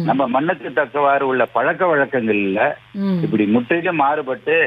நம்ம மண்ணுக்கு தக்கவாறு உள்ள பழக்க வழக்கங்கள்ல ம் இப்படி முற்றிலும் மாறுபட்டு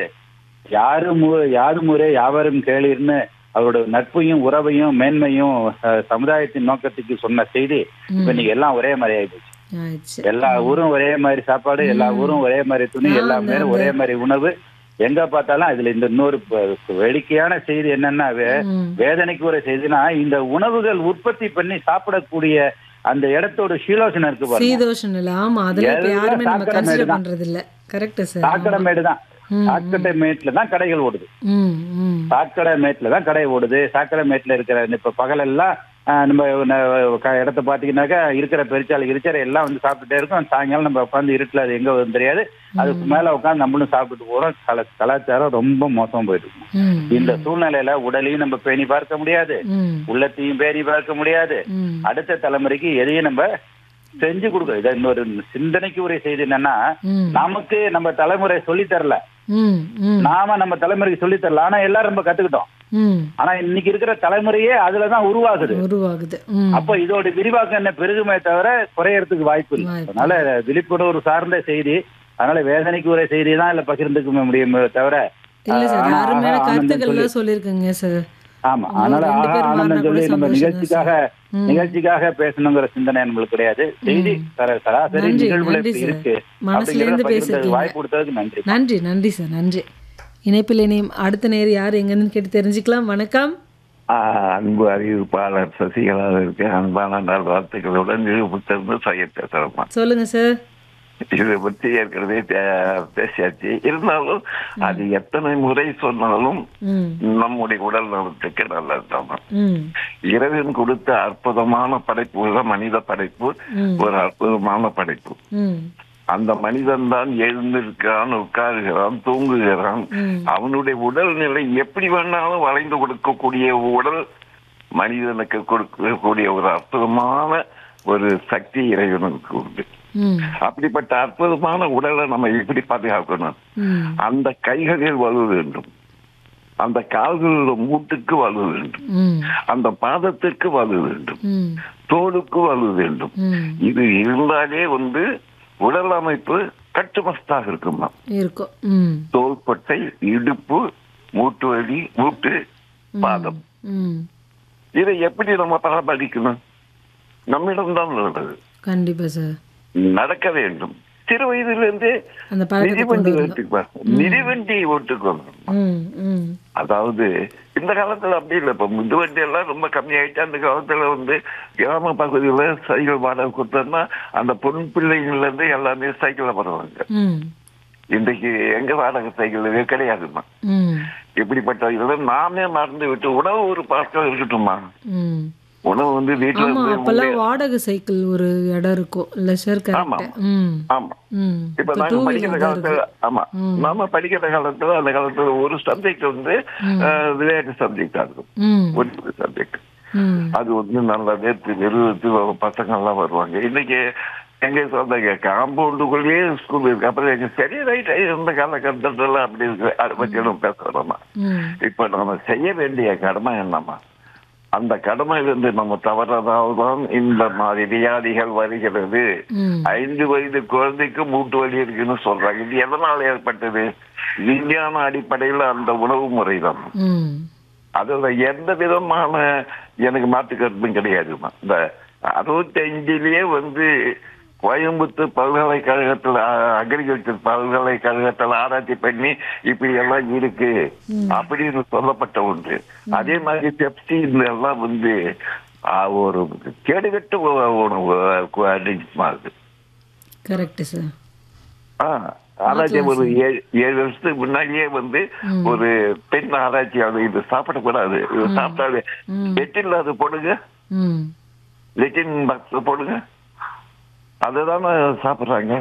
யாரும் மு- யாரும் முறை யாவரும் கேளீர்னு அவரோட நட்பையும் உறவையும் மேன்மையும் அஹ், சமுதாயத்தின் நோக்கத்துக்கு சொன்ன செய்தி இப்ப இன்னைக்கு எல்லாம் ஒரே மாதிரி ஆயிடுச்சு ஆயிடுச்சு எல்லா ஊரும் ஒரே மாதிரி சாப்பாடு எல்லா ஊரும் ஒரே மாதிரி துணி ஆ, எல்லா அந்த- பேரும் ஒரே மாதிரி உணவு எங்க பார்த்தாலும் அதுல இந்த இன்னொரு ப- வேடிக்கையான செய்தி என்னன்னா வே- ம் வேதனைக்கு ஒரு செய்தினா இந்த உணவுகள் உற்பத்தி பண்ணி சாப்பிடக்கூடிய அந்த இடத்தோட சீலோசனம் இருக்கு பாருங்க சீதோஷன் இல்ல ஆமா அதெல்லாம் இப்ப எல்லாம் யாருமே நம்ம சாக்கடை கன்சிடர் மேடு தான். பண்றது இல்ல கரெக்ட் சார் சாக்கடை மேடு தான் ம், சாக்கடை மேட்ல தான் கடைகள் ஓடுது ம் ம் சாக்கடை மேட்ல தான் கடை ஓடுது சாக்கடை மேட்ல இருக்கிற இப்ப பகலெல்லாம் ஆஹ், நம்ம ந- க- இடத்த பாத்தீங்கன்னாக்கா இருக்கிற பெருச்சாலை இருக்கிற எல்லாம் வந்து சாப்பிட்டுட்டே இருக்கும் சாயங்காலம் நம்ம உட்காந்து இருட்டுல அது எங்க வருதுன்னு தெரியாது அதுக்கு மேல உட்காந்து நம்மளும் சாப்பிட்டுட்டு போறோம் கல கலாச்சாரம் ரொம்ப மோசம் போயிட்டு இருக்கு ம் இந்த சூழ்நிலையில உடலையும் நம்ம பேணி பார்க்க முடியாது ம் உள்ளத்தையும் பேணி பார்க்க முடியாது ம் அடுத்த தலைமுறைக்கு எதையும் நம்ம செஞ்சு கொடுக்க இதை இன்னொரு சிந்தனைக்கு ஒரு செய்தி என்னன்னா ம் நமக்கு நம்ம தலைமுறை சொல்லி தரல ம் ம் நாம நம்ம தலைமுறைக்கு சொல்லி தரல ஆனா எல்லாரும் நம்ம கத்துக்கிட்டோம் ம் ஆனா இன்னைக்கு இருக்கிற தலைமுறையே அதுலதான் உருவாகுது உருவாகுது ம் அப்ப இதோட விரிவாக்கம் என்ன பெருகுமே தவிர குறையறதுக்கு வாய்ப்பு இல்லை வாய்ப்பு அதனால விழிப்புணர்வு சார்ந்த செய்தி அதனால வேதனைக்கு ஒரு செய்தி தான் இல்ல பகிர்ந்துக்க முடியுமே தவிர இல்ல சார் ஆனா, அருமையான ஆனா, கருத்துக்கள் ஆனந்தம் தான் சொல்லியிருக்கீங்க சார் ஆமா உங்க அதனால ரெண்டு ஆஹா பேர் மாறினா ஆனந்தம் கூட சொல்லி நம்ம சந்தோஷம் தான் நிகழ்ச்சிக்காக ம். நிகழ்ச்சிக்காக பேசணுங்கிற சிந்தனை நம்மளுக்கு கிடையாது செய்தி சர- சராசரி நன்றி, நிகழ்வுல நன்றி இப்படி சார். இருக்கு மனசுல அப்படிங்கிறத இருந்து பகிர்ந்ததுக்கு பேசிருக்கீங்க. வாய்ப்பு கொடுத்ததுக்கு நன்றி நன்றி நன்றி சார் நன்றி இணைப்பில் இணையம் அடுத்த நேர் யார் எங்கன்னு கேட்டு தெரிஞ்சுக்கலாம் வணக்கம் ஆஹ் அன்பு அறிவிப்பாளர் சசிகலாவிற்கு அன்பான நல்வாழ்த்துக்களுடன் நிரூபித்திருந்து செய்ய பேசுறோமா சொல்லுங்க சார் இதை பற்றி ஏற்கனவே பே- பேசியாச்சு இருந்தாலும் அது எத்தனை முறை சொன்னாலும் ம் நம்முடைய உடல் நலத்துக்கு நல்லதுதாம்மா ம் இறைவன் கொடுத்த அற்புதமான படைப்பு தான் மனித படைப்பு ம். ஒரு அற்புதமான படைப்பு ம் அந்த மனிதன் தான் எழுந்திருக்கிறான் உட்காருகிறான் தூங்குகிறான் ம். அவனுடைய உடல்நிலை எப்படி வேணாலும் வளைந்து கொடுக்கக்கூடிய உடல் மனிதனுக்கு கொடுக்கக்கூடிய ஒரு அற்புதமான ஒரு சக்தி இறைவனுக்கு உண்டு ம் அப்படிப்பட்ட அற்புதமான உடலை நம்ம எப்படி பாதுகாக்கணும் ம் அந்த கைகளில் வலு வேண்டும் அந்த கால்களோட மூட்டுக்கு வலு வேண்டும் ம் அந்த பாதத்திற்கு வலு வேண்டும் ம் தோலுக்கு வலு வேண்டும் ம் இது இருந்தாலே வந்து உடல் அமைப்பு கட்டுமஸ்தாக இருக்குமா இருக்கும் ம் தோள்பட்டை இடுப்பு மூட்டு வலி மூட்டு பாதம் ம் இதை எப்படி நம்ம பராமரிக்கணும் நம்மிடம்தான் உள்ளது கண்டிப்பா சார் நடக்க வேண்டும் சிறு வயதிலிருந்தே அந்த பழக்கத்தை கொண்டு மிதிவண்டி வரணும் ஓட்டுக்குவார் மிதிவண்டி ஓட்டுக்கணும் ம் ம் அதாவது இந்த காலத்துல அப்படி இல்லை இப்ப மிதிவண்டி எல்லாம் ரொம்ப கம்மியாயிட்டு அந்த காலத்துல வந்து கிராம பகுதியில சைக்கிள் வாடகை கொடுத்தோம்னா அந்த பொன் பிள்ளைங்கள்ல இருந்து எல்லாமே சைக்கிள்ல வருவாங்க ம் இன்றைக்கு எங்க வாடகை சைக்கிள் கிடையாதுமா ம் இப்படிப்பட்ட இதெல்லாம் நாமே மறந்து விட்டு உணவு ஒரு பழக்கம் இருக்கட்டுமா ம் உணவு வந்து வீட்டுல ஆமா இருந்து அப்பெல்லாம் வாடகை சைக்கிள் ஒரு இடம் இருக்கும் இல்ல சார் ஆமா. கரெக்ட் ம் ஆமா ம் இப்ப இப்போ நாங்க டூ படிக்கிற வீலர் தான் காலத்துல இருக்கு ஆமா நாம படிக்கிற காலத்துல அந்த காலத்துல ஒரு சப்ஜெக்ட் வந்து அஹ், விளையாட்டு சப்ஜெக்டா இருக்கும் ம் ஒரு சப்ஜெக்ட் ம் அது வந்து நல்லா நேர்த்து நிறுவத்து பசங்க எல்லாம் வருவாங்க இன்னைக்கு எங்க சொந்த காம்பவுண்டுக்குள்ளேயே ஸ்கூல் இருக்கு அப்புறம் எங்க சரி ரைட் இந்த காலகட்டத்துல அப்படி இருக்கு அதை பத்தி நம்ம பேசுறோமா ம் இப்ப நம்ம செய்ய வேண்டிய கடமை என்னம்மா அந்த கடமையிலிருந்து நம்ம தவறதால் தான் இந்த மாதிரி வியாதிகள் வருகிறது ம் ஐந்து வயது குழந்தைக்கு மூட்டு வலி இருக்குன்னு சொல்றாங்க இது எதனால் ஏற்பட்டது விஞ்ஞான அடிப்படையில் அந்த உணவு முறை தான் ம் அதுல எந்த விதமான எனக்கு மாற்று கருத்தும் கிடையாதுமா இந்த அறுபத்தி அஞ்சுலயே வந்து கோயம்புத்தூர் பல்கலைக்கழகத்துல அக்ரிகல்ச்சர் பல்கலைக்கழகத்துல ஆராய்ச்சி பண்ணி இப்படி எல்லாம் இருக்கு அப்படின்னு சொல்லப்பட்ட ஒன்று அதே மாதிரி பெப்சி எல்லாம் வந்து ஆ, ஒரு கேடுகட்ட உ- உணவு நிஜமா இருக்கு கரெக்ட் சார் ஆ, ஆராய்ச்சி ஒரு ஏழு ஏழு வருஷத்துக்கு முன்னாடியே வந்து ஒரு பெண் ஆராய்ச்சியாளர் இது சாப்பிடக்கூடாது இது சாப்பிட்டாது லெட்டின்ல அது போடுங்க ம் லெட்டின் பாக்ஸ்ல போடுங்க அதுதானே சாப்பிடுறாங்க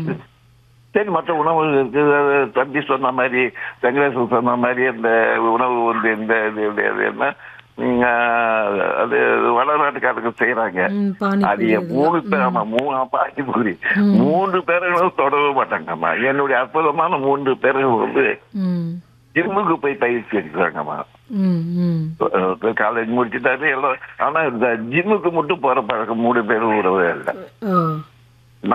சரி மற்ற உணவு இருக்கு அது தம்பி சொன்ன மாதிரி வெங்கடேசன் சொன்ன மாதிரி அந்த உணவு வந்து இந்த இது இது அது என்ன உம், அது வடநாட்டுக்காரங்க செய்யறாங்க ம் பானி அது என் மூணு பேர் ஆமா மூணு பானிபூரி மூன்று பேர்களும் தொடவே மாட்டாங்கம்மா என்னுடைய அற்புதமான மூன்று பேர்கள் வந்து ம் ஜிம்முக்கு போய் பயிற்சி எடுக்கிறாங்கம்மா ம் ம் காலேஜ் முடிச்சுட்டாரு எல்லாம் ஆனா இந்த ஜிம்முக்கு மட்டும் போற பழக்கம் மூணு பேரும் விடவே இல்லை ஓ